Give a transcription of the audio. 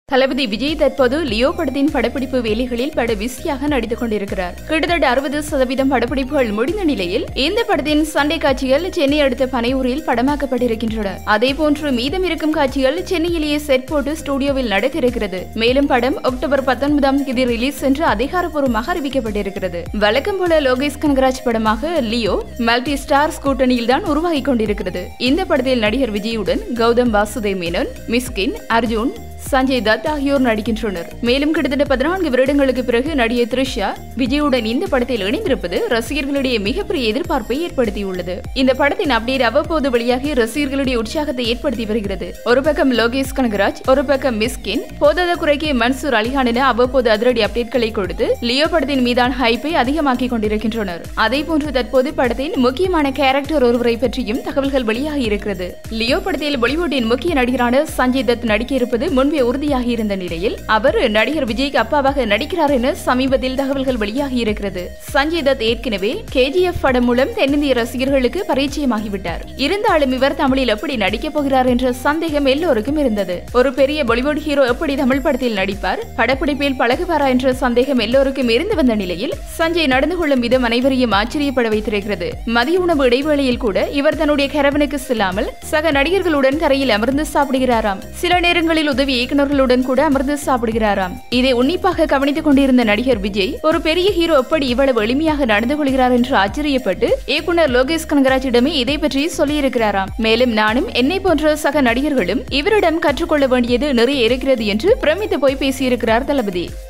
தளபதி விஜய் தற்போது லியோ படத்தின் படப்பிடிப்பு வேலைகளில் பட பிஸியாக நடித்துக் கொண்டிருக்கிறார் கிட்டத்தட்ட அறுபது சதவீதம் படப்பிடிப்புகள் முடிந்த நிலையில் இந்த படத்தின் சண்டை காட்சிகள் சென்னை அடுத்த பனையூரில் படமாக்கப்பட்டிருக்கின்றன அதே போன்று மீதம் இருக்கும் காட்சிகள் சென்னையிலேயே செட் போட்டு ஸ்டுடியோவில் நடக்க இருக்கிறது மேலும் படம் அக்டோபர் பத்தொன்பதாம் தேதி ரிலீஸ் என்று அதிகாரப்பூர்வமாக அறிவிக்கப்பட்டிருக்கிறது வழக்கம் போல லோகேஷ் கனகராஜ் படமாக லியோ மல்டி ஸ்டார்ஸ் கூட்டணியில் தான் உருவாகி கொண்டிருக்கிறது இந்த படத்தில் நடிகர் விஜயுடன் கௌதம் வாசுதேவ் மேனன் மிஸ்கின் அர்ஜுன் சஞ்சய் தத் ஆகியோர் நடிக்கின்றனர் மேலும் கிட்டத்தட்ட பதினான்கு வருடங்களுக்கு பிறகு நடிகை த்ரிஷா விஜயுடன் இந்த படத்தில் இணைந்திருப்பது ரசிகர்களிடையே மிகப்பெரிய எதிர்பார்ப்பை ஏற்படுத்தியுள்ளது இந்த படத்தின் அப்டேட் அவ்வப்போது வெளியாகி ரசிகர்களுடைய உற்சாகத்தை ஏற்படுத்தி வருகிறது ஒரு பக்கம் லோகேஷ் கனகராஜ் ஒரு பக்கம் மிஸ்கின் போதாத குறைக்கு மன்சூர் அலிகான் என அவ்வப்போது அதிரடி அப்டேட்களை கொடுத்து லியோ படத்தின் மீதான ஹைப்பை அதிகமாக்கி கொண்டிருக்கின்றனர் அதே போன்று தற்போது படத்தின் முக்கியமான கேரக்டர் ஒருவரை பற்றியும் தகவல்கள் வெளியாகி இருக்கிறது லியோ படத்தில் பாலிவுட்டின் முக்கிய நடிகரான சஞ்சய் தத் நடிக்க இருப்பது முன்பே உறுதியாகி இருந்த நிலையில் அவர் நடிகர் விஜய்க்கு அப்பாவாக நடிக்கிறார் என சமீபத்தில் தகவல்கள் வெளியாகி இருக்கிறது சஞ்சய் தத் ஏற்கனவே கேஜிஎஃப் படம் மூலம் தென்னிந்திய ரசிகர்களுக்கு பரிச்சயமாகிவிட்டார் இருந்தாலும் இவர் தமிழில் எப்படி நடிக்கப் போகிறார் என்ற சந்தேகம் எல்லோருக்கும் இருந்தது ஒரு பெரிய பாலிவுட் ஹீரோ எப்படி தமிழ் படத்தில் நடிப்பார் படப்பிடிப்பில் பழகுவாரா என்ற சந்தேகம் எல்லோருக்கும் இருந்து வந்த நிலையில் சஞ்சய் நடந்து கொள்ளும் விதம் அனைவரையும் ஆச்சரியப்பட வைத்திருக்கிறது மதிய உணவு இடைவேளையில் கூட இவர் தன்னுடைய கரவனுக்கு செல்லாமல் சக நடிகர்களுடன் தரையில் அமர்ந்து சாப்பிடுகிறாராம் சில நேரங்களில் உதவி இயக்குநர்களுடன் கூட அமர்ந்து சாப்பிடுகிறாராம் இதை உன்னிப்பாக கவனித்துக் கொண்டிருந்த நடிகர் விஜய் ஒரு பெரிய ஹீரோ எப்படி இவ்வளவு எளிமையாக நடந்து கொள்கிறார் என்று ஆச்சரியப்பட்டு இயக்குனர் லோகேஷ் கனகராஜிடமே இதை பற்றி சொல்லியிருக்கிறாராம் மேலும் நானும் என்னை போன்ற சக நடிகர்களும் இவரிடம் கற்றுக்கொள்ள வேண்டியது நிறைய இருக்கிறது என்று பிரமித்து போய் பேசியிருக்கிறார் தளபதி